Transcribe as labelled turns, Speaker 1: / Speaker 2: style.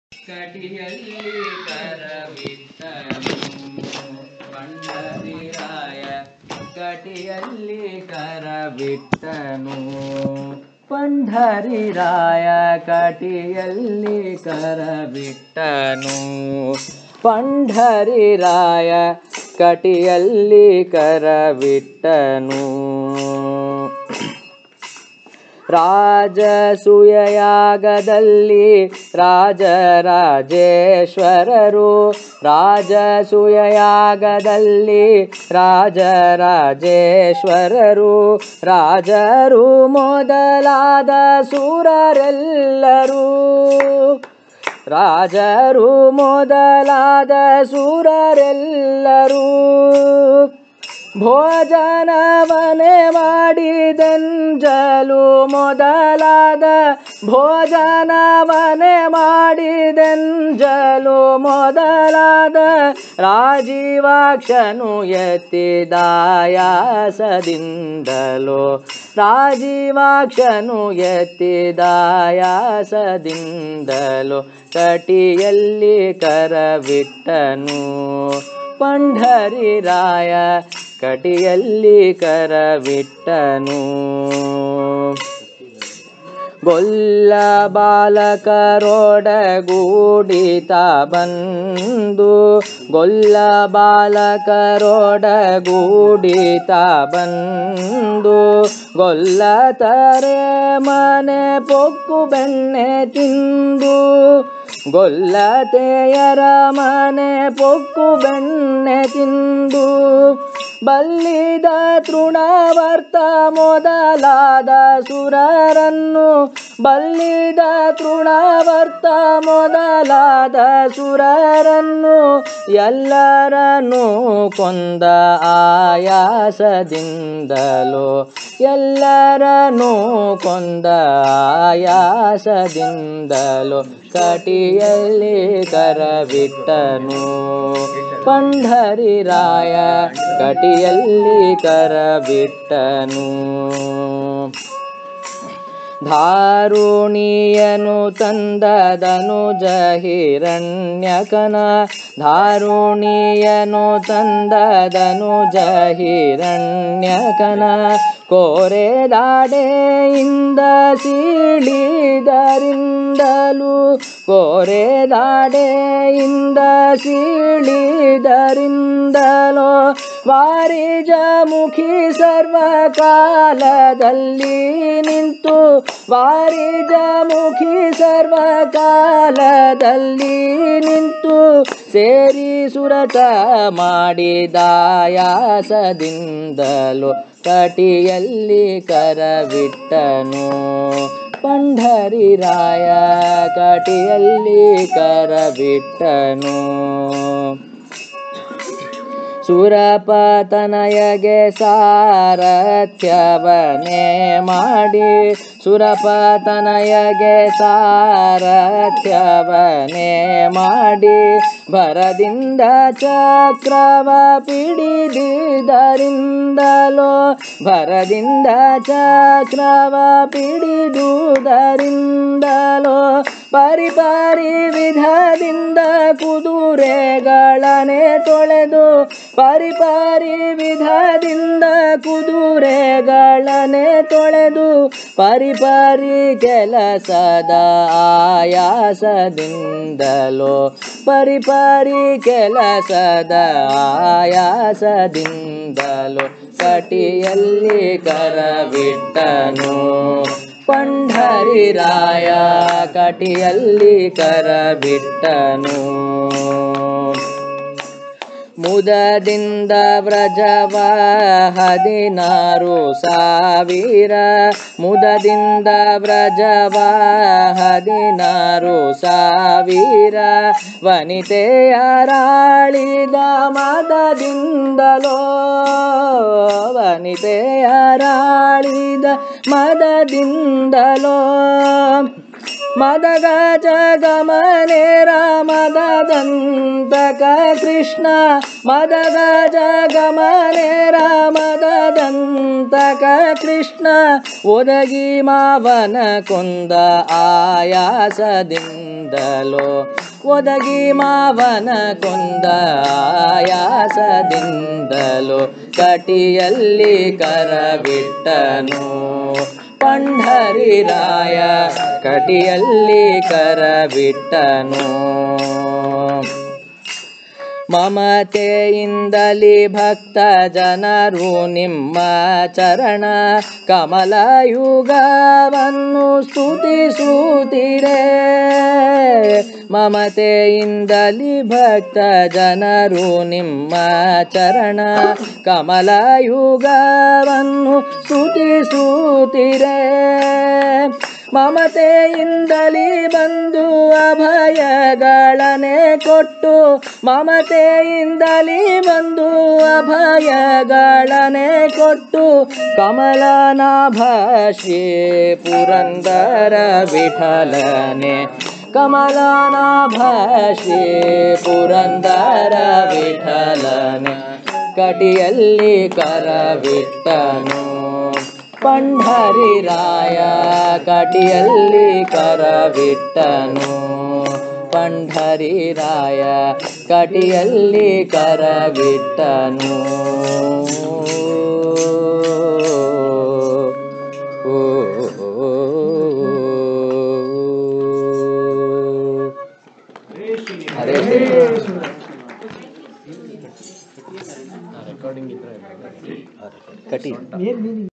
Speaker 1: ಕಟಿಯಲ್ಲಿ ಕರವಿಟ್ಟನು ಪಂಡರಿರಾಯ ಕಟಿಯಲ್ಲಿ ಕರವಿಟ್ಟನು ಪಂಡರಿರಾಯ ಕಟಿಯಲ್ಲಿ ಕರವಿಟ್ಟನು ಪಂಡರಿರಾಯ ಕಟಿಯಲ್ಲಿ ಕರವಿಟ್ಟನು ರಾಜಸೂಯಯಾಗದಲ್ಲಿ ರಾಜರಾಜೇಶ್ವರರು ರಾಜಸೂಯಯಾಗದಲ್ಲಿ ರಾಜರಾಜೇಶ್ವರರು ರಾಜರು ಮೊದಲಾದ ಸೂರರೆಲ್ಲರೂ ರಾಜರು ಮೊದಲಾದ ಸೂರರೆಲ್ಲರೂ ಭೋಜನವನೆ ಮಾಡಿದೆಂಜಲು ಮೊದಲಾದ ಭೋಜನವನೆ ಮಾಡಿದೆಂಜಲು ಮೊದಲಾದ ರಾಜೀವಾಕ್ಷನು ಎತ್ತಿದಾಯಾಸದಿಂದಲೋ ರಾಜೀವಾಕ್ಷನು ಎತ್ತಿದಾಯಾಸದಿಂದಲೋ ಕಟಿಯಲ್ಲಿ ಕರವಿಟ್ಟನು ಪಂಢರಿರಾಯ ಕಟಿಯಲ್ಲಿ ಕರವಿಟ್ಟನು ಗೊಲ್ಲ ಬಾಲಕರೊಡಗೂಡಿತ ಬಂದು ಗೊಲ್ಲ ಬಾಲಕರೊಡಗೂಡಿತ ಬಂದು ಗೊಲ್ಲ ತಾರೆ ಮನೆ ಪೊಕ್ಕು ಬೆಣ್ಣೆ ತಿಂದು ಗೊಲ್ಲತೆಯರ ಮನೆ ಪೊಕ್ಕು ಬೆಣ್ಣೆ ತಿಂದು ಬಲ್ಲಿದ ತೃಣವರ್ತ ಮೊದಲಾದ ಸುರರನ್ನು ಬಲ್ಲಿದ ತೃಣವರ್ತ ಮೊದಲಾದ ಸುರರನ್ನು ಎಲ್ಲರನ್ನೂ ಕೊಂದ ಆಯಾಸದಿಂದಲೋ ಎಲ್ಲರನ್ನೂ ಕೊಂದ ಆಯಾಸದಿಂದಲೋ ಕಟಿಯಲ್ಲಿ ಕರವಿಟ್ಟನು ಪಂಢರಿರಾಯ ಕಟಿಯಲ್ಲಿ ಕರಬಿಟ್ಟನು ಧಾರುಣಿಯನು ತಂದದನು ಜಹಿರಣ್ಯಕನ ಧಾರುಣಿಯನು ತಂದದನು ಜಹಿರಣ್ಯಕನ ಕೋರೆ ದಾಡೆಯಿಂದ ಸೀಳಿದರಿಂದಲೂ ಕೋರೆ ದಾಡೆಯಿಂದ ಸೀಳಿದರಿಂದಲೋ ವಾರಿಜ ಮುಖಿ ಸರ್ವಕಾಲದಲ್ಲಿ ನಿಂತು ವಾರಿಜ ಮುಖಿ ಸರ್ವಕಾಲದಲ್ಲಿ ನಿಂತು ಸೇರಿ ಸುರತ ಮಾಡಿದಾಯಾಸದಿಂದಲೋ ಕಟಿಯಲ್ಲಿ ಕರವಿಟ್ಟನು ಪಂಢರಿರಾಯ ಕಟಿಯಲ್ಲಿ ಕರಬಿಟ್ಟನು ಸುರಪತನಯಗೆ ಸಾರಥ್ಯವನೇ ಮಾಡಿ ಸುರಪತನಯಗೆ ಸಾರಥ್ಯವನೇ ಮಾಡಿ ಭರದಿಂದ ಚಕ್ರವ ಪಿಡಿದಿದರಿಂದಲೋ ಭರದಿಂದ ಚಕ್ರವ ಪಿಡಿದುದರಿಂದಲೋ ಪರಿಪರಿ ವಿಧದಿಂದ ಕುದುರೆಗಳನೆ ತೊಳೆದು ಪರಿಪರಿ ವಿಧದಿಂದ ಕುದುರೆಗಳನೆ ತೊಳೆದು ಪರಿಪರಿ ಕೆಲಸದ ಆಯಾಸದಿಂದಲೋ ಪರಿಪರಿ ಕೆಲಸದ ಆಯಾಸದಿಂದಲೋ ಕಟಿಯಲ್ಲಿ ಕರವಿಟ್ಟನು ಪಂಢರಿರಾಯ ಕಟಿಯಲ್ಲಿ ಕರಬಿಟ್ಟನು ಮುದದಿಂದ ವ್ರಜವ ಹದಿನಾರು ಸಾವಿರ ಮುದದಿಂದ ವ್ರಜವ ಹದಿನಾರು ಸಾವಿರ ವನಿತೆಯರಾಳಿದ ಮದದಿಂದಲೋ ವನಿತೆಯರಾಳಿದ ಮದದಿಂದಲೋ ಮದಗಜ ಗಮನೆ ರಾಮದಂತಕ ಕೃಷ್ಣ ಮದಗಜ ಗಮನೆ ರಾಮದಂತಕ ಕೃಷ್ಣ ಒದಗಿ ಮಾವನ ಕೊಂದ ಆಯಾಸದಿಂದಲೋ ಒದಗಿ ಮಾವನ ಕೊಂದ ಆಯಾಸದಿಂದಲೋ ಕಟಿಯಲ್ಲಿ ಕರಬಿಟ್ಟನು ಪಂಢರಿರಾಯ ಕಟಿಯಲ್ಲಿ ಕರಬಿಟ್ಟನು ಮಮತೆಯಿಂದಲಿ ಭಕ್ತ ಜನರು ನಿಮ್ಮ ಚರಣ ಕಮಲಯುಗವನ್ನು ಸ್ತುತಿಸುತ್ತಿರೆ ಮಮತೆಯಿಂದಲಿ ಭಕ್ತ ಜನರು ನಿಮ್ಮ ಚರಣ ಕಮಲಯುಗವನ್ನು ಸ್ತುತಿಸುತ್ತಿರೆ ಮಮತೆಯಿಂದಲಿ ಬಂದು ಅಭಯಗಳನೆ ಕೊಟ್ಟು ಮಮತೆಯಿಂದಲಿ ಬಂದು ಅಭಯಗಳನೆ ಕೊಟ್ಟು ಕಮಲನಾಭ ಶ್ರೀ ಪುರಂದರ ವಿಠಲನೆ ಕಮಲನಾಭ ಶ್ರೀ ಪುರಂದರ ವಿಠಲನೆ ಕಟಿಯಲ್ಲಿ ಕರವಿಟ್ಟನು ಪಂಢರಿರಾಯ ಕಟಿಯಲ್ಲಿ ಕರವಿಟ್ಟನು ಪಂಢರಿರಾಯ ಕಟಿಯಲ್ಲಿ ಕರವಿಟ್ಟನು ಓ, ಓ, ಓ. ಹರೇ ಕೃಷ್ಣ. ಕಟಿ